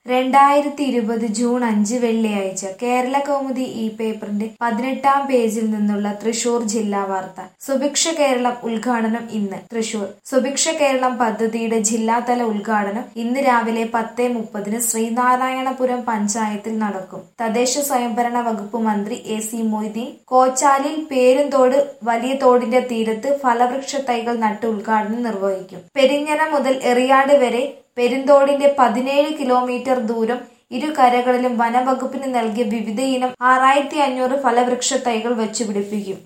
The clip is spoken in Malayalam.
രണ്ടായിരത്തി ഇരുപത് ജൂൺ അഞ്ച് വെള്ളിയാഴ്ച കേരള കൗമുദി ഈ പേപ്പറിന്റെ പതിനെട്ടാം പേജിൽ നിന്നുള്ള തൃശൂർ ജില്ലാ വാർത്ത സുഭിക്ഷ കേരളം ഉദ്ഘാടനം ഇന്ന് തൃശൂർ സുഭിക്ഷ കേരളം പദ്ധതിയുടെ ജില്ലാതല ഉദ്ഘാടനം ഇന്ന് രാവിലെ പത്ത് മുപ്പതിന് ശ്രീനാരായണപുരം പഞ്ചായത്തിൽ നടക്കും തദ്ദേശ സ്വയംഭരണ വകുപ്പ് മന്ത്രി എ സി മൊയ്തീൻ കോച്ചാലിൽ പേരുംതോട് വലിയ തോടിന്റെ തീരത്ത് ഫലവൃക്ഷ തൈകൾ നട്ട് ഉദ്ഘാടനം നിർവഹിക്കും പെരിഞ്ഞന മുതൽ എറിയാട് വരെ പെരുന്തോടിന്റെ പതിനേഴ് കിലോമീറ്റർ ദൂരം ഇരു കരകളിലും വനവകുപ്പിന് നൽകിയ വിവിധയിനം ആറായിരത്തി അഞ്ഞൂറ് ഫലവൃക്ഷ തൈകൾ വച്ചുപിടിപ്പിക്കും